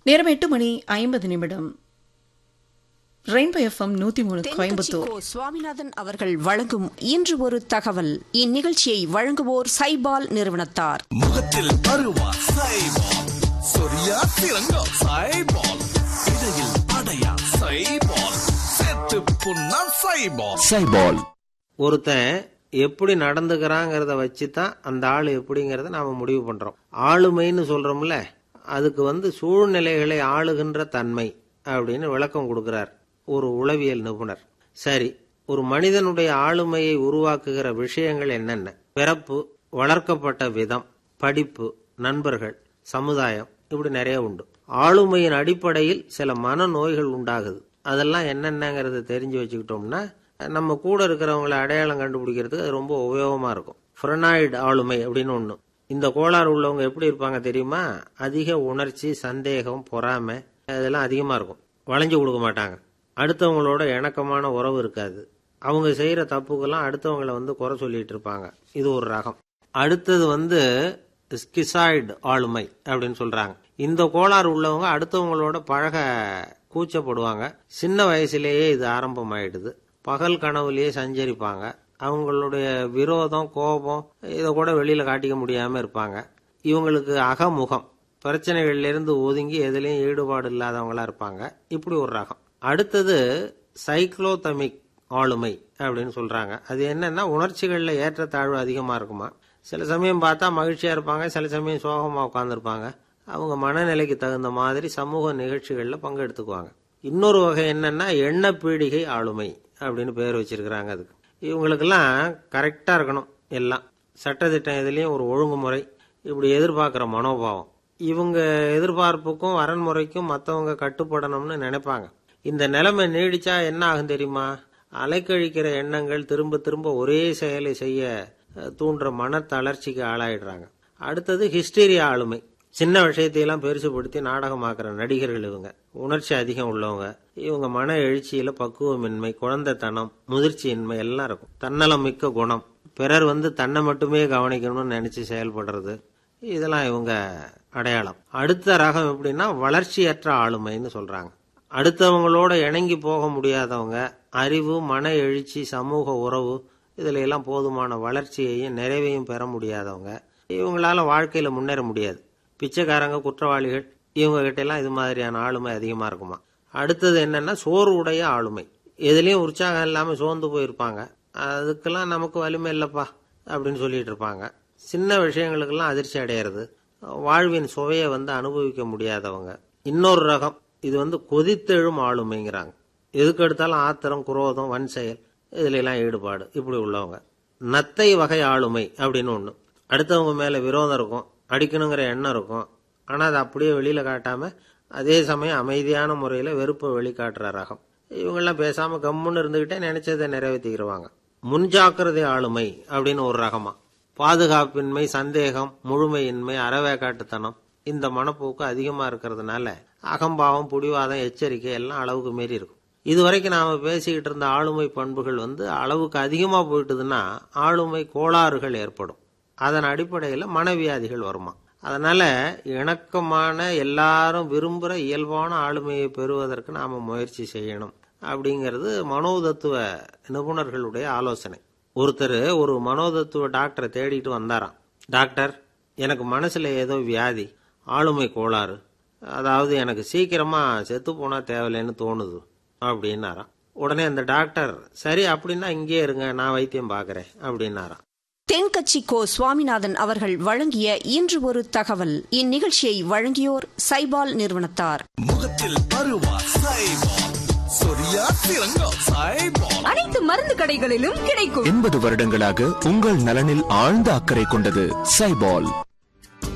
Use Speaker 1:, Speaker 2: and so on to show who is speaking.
Speaker 1: நேரம் எட்டு மணி ஐம்பது நிமிடம் ரெயின்போ எஃப்எம் நூத்தி மூணு
Speaker 2: தென்கட்சி
Speaker 1: கோயம்புத்தூர்
Speaker 2: கோ. சுவாமிநாதன் அவர்கள் வழங்கும் இன்று ஒரு தகவல் இந்நிகழ்ச்சியை வழங்குவோர் சைபால் நிறுவனத்தார்
Speaker 3: முகத்தில் அருவா சைபால் சொரியா சிறங்கா சைபால் இடையில் அடையா சைபால் செத்து புண்ணா சைபால்
Speaker 4: சைபால்
Speaker 5: ஒருத்தன் எப்படி நடந்துக்கிறாங்கிறத வச்சு தான் அந்த ஆள் எப்படிங்கிறத நாம முடிவு பண்றோம் ஆளுமைன்னு சொல்றோம்ல அதுக்கு வந்து சூழ்நிலைகளை ஆளுகின்ற தன்மை அப்படின்னு விளக்கம் கொடுக்கிறார் ஒரு உளவியல் நிபுணர் சரி ஒரு மனிதனுடைய ஆளுமையை உருவாக்குகிற விஷயங்கள் என்னென்ன பிறப்பு வளர்க்கப்பட்ட விதம் படிப்பு நண்பர்கள் சமுதாயம் இப்படி நிறைய உண்டு ஆளுமையின் அடிப்படையில் சில மனநோய்கள் உண்டாகுது அதெல்லாம் என்னென்னங்கிறத தெரிஞ்சு வச்சுக்கிட்டோம்னா நம்ம கூட இருக்கிறவங்களை அடையாளம் கண்டுபிடிக்கிறதுக்கு அது ரொம்ப உபயோகமா இருக்கும் ஃப்ரெனாய்டு ஆளுமை அப்படின்னு ஒன்று இந்த கோளாறு உள்ளவங்க எப்படி இருப்பாங்க தெரியுமா அதிக உணர்ச்சி சந்தேகம் பொறாமை இதெல்லாம் அதிகமாக இருக்கும் வளைஞ்சு கொடுக்க மாட்டாங்க அடுத்தவங்களோட இணக்கமான உறவு இருக்காது அவங்க செய்கிற தப்புக்கெல்லாம் அடுத்தவங்களை வந்து குறை சொல்லிட்டு இருப்பாங்க இது ஒரு ரகம் அடுத்தது வந்து ஸ்கிசாய்டு ஆளுமை அப்படின்னு சொல்றாங்க இந்த கோளாறு உள்ளவங்க அடுத்தவங்களோட பழக கூச்சப்படுவாங்க சின்ன வயசுலேயே இது ஆரம்பமாயிடுது பகல் கனவுலயே சஞ்சரிப்பாங்க அவங்களுடைய விரோதம் கோபம் இதை கூட வெளியில காட்டிக்க முடியாம இருப்பாங்க இவங்களுக்கு அகமுகம் பிரச்சனைகள்ல இருந்து ஒதுங்கி எதுலயும் ஈடுபாடு இல்லாதவங்களா இருப்பாங்க இப்படி ஒரு ரகம் அடுத்தது சைக்ளோதமிக் ஆளுமை அப்படின்னு சொல்றாங்க அது என்னன்னா உணர்ச்சிகள்ல ஏற்றத்தாழ்வு அதிகமா இருக்குமா சில சமயம் பார்த்தா மகிழ்ச்சியா இருப்பாங்க சில சமயம் சோகமா உட்காந்துருப்பாங்க அவங்க மனநிலைக்கு தகுந்த மாதிரி சமூக நிகழ்ச்சிகள்ல பங்கெடுத்துக்குவாங்க இன்னொரு வகை என்னன்னா எண்ண பீடிகை ஆளுமை அப்படின்னு பேர் வச்சிருக்கிறாங்க அதுக்கு இவங்களுக்கெல்லாம் கரெக்டா இருக்கணும் எல்லாம் சட்டத்திட்டம் எதுலேயும் ஒரு ஒழுங்குமுறை இப்படி எதிர்பார்க்குற மனோபாவம் இவங்க எதிர்பார்ப்புக்கும் வரன்முறைக்கும் மற்றவங்க கட்டுப்படணும்னு நினைப்பாங்க இந்த நிலைமை நீடிச்சா என்ன ஆகும் தெரியுமா அலைக்கழிக்கிற எண்ணங்கள் திரும்ப திரும்ப ஒரே செயலை செய்ய அஹ், தூண்டுற மன தளர்ச்சிக்கு ஆளாயிடுறாங்க அடுத்தது ஹிஸ்டீரியா ஆளுமை சின்ன விஷயத்தையெல்லாம் பெருசுபடுத்தி நாடகமாக்குற நடிகர்கள் இவங்க உணர்ச்சி அதிகம் உள்ளவங்க இவங்க மன எழுச்சியில பக்குவமின்மை குழந்தைத்தனம் முதிர்ச்சியின்மை எல்லாம் இருக்கும் தன்னலம் மிக்க குணம் பிறர் வந்து தன்னை மட்டுமே கவனிக்கணும்னு நினைச்சு செயல்படுறது இதெல்லாம் இவங்க அடையாளம் அடுத்த ரகம் எப்படின்னா வளர்ச்சியற்ற ஆளுமைன்னு சொல்றாங்க அடுத்தவங்களோட இணங்கி போக முடியாதவங்க அறிவு மன எழுச்சி சமூக உறவு இதுல எல்லாம் போதுமான வளர்ச்சியையும் நிறைவையும் பெற முடியாதவங்க இவங்களால வாழ்க்கையில முன்னேற முடியாது பிச்சைக்காரங்க குற்றவாளிகள் இவங்க கிட்ட எல்லாம் இது மாதிரியான ஆளுமை அதிகமா இருக்குமா அடுத்தது என்னன்னா சோர்வுடைய ஆளுமை எதுலயும் உற்சாகம் இல்லாம சோர்ந்து போயிருப்பாங்க அதுக்கெல்லாம் நமக்கு வலிமை இல்லப்பா அப்படின்னு சொல்லிட்டு இருப்பாங்க சின்ன விஷயங்களுக்கெல்லாம் அதிர்ச்சி அடையிறது வாழ்வின் சுவையை வந்து அனுபவிக்க முடியாதவங்க இன்னொரு ரகம் இது வந்து கொதித்தெழும் ஆளுமைங்கிறாங்க எதுக்கு எடுத்தாலும் ஆத்திரம் குரோதம் வன் செயல் இதுல எல்லாம் ஈடுபாடு இப்படி உள்ளவங்க நத்தை வகை ஆளுமை அப்படின்னு ஒண்ணு அடுத்தவங்க மேல விரோதம் இருக்கும் அடிக்கணுங்கிற எண்ணம் இருக்கும் ஆனா அதை அப்படியே வெளியில காட்டாம அதே சமயம் அமைதியான முறையில வெறுப்பை வெளிக்காட்டுற ரகம் இவங்கெல்லாம் பேசாம கம்முன்னு இருந்துகிட்டே நினைச்சதை நிறைவேற்றிக்கிடுவாங்க முன்ஜாக்கிரதை ஆளுமை அப்படின்னு ஒரு ரகமா பாதுகாப்பின்மை சந்தேகம் முழுமையின்மை அறவேக்காட்டுத்தனம் இந்த மனப்போக்கு அதிகமா இருக்கிறதுனால அகம்பாவம் புடிவாதம் எச்சரிக்கை எல்லாம் அளவுக்கு மீறி இருக்கும் இதுவரைக்கும் நாம பேசிக்கிட்டு இருந்த ஆளுமை பண்புகள் வந்து அளவுக்கு அதிகமா போயிட்டுதுன்னா ஆளுமை கோளாறுகள் ஏற்படும் அதன் அடிப்படையில் மனவியாதிகள் வருமா அதனால இணக்கமான எல்லாரும் விரும்புகிற இயல்பான ஆளுமையை பெறுவதற்கு நாம முயற்சி செய்யணும் அப்படிங்கிறது மனோதத்துவ நிபுணர்களுடைய ஆலோசனை ஒருத்தர் ஒரு மனோதத்துவ டாக்டரை தேடிட்டு வந்தாராம் டாக்டர் எனக்கு மனசுல ஏதோ வியாதி ஆளுமை கோளாறு அதாவது எனக்கு சீக்கிரமா செத்து போனா தேவையில்லைன்னு தோணுது அப்படின்னாராம் உடனே அந்த டாக்டர் சரி அப்படின்னா இங்கே இருங்க நான் வைத்தியம் பார்க்கறேன் அப்படின்னாராம்
Speaker 2: தென்கட்சி கோ சுவாமிநாதன் அவர்கள் வழங்கிய இன்று ஒரு தகவல் இந்நிகழ்ச்சியை வழங்கியோர் சைபால் நிறுவனத்தார்
Speaker 3: முகத்தில் அருவா சைபால் சொரியா சிறங்கா சைபால்
Speaker 6: அனைத்து மருந்து கடைகளிலும் கிடைக்கும்
Speaker 4: எண்பது வருடங்களாக உங்கள் நலனில் ஆழ்ந்த அக்கறை கொண்டது சைபால்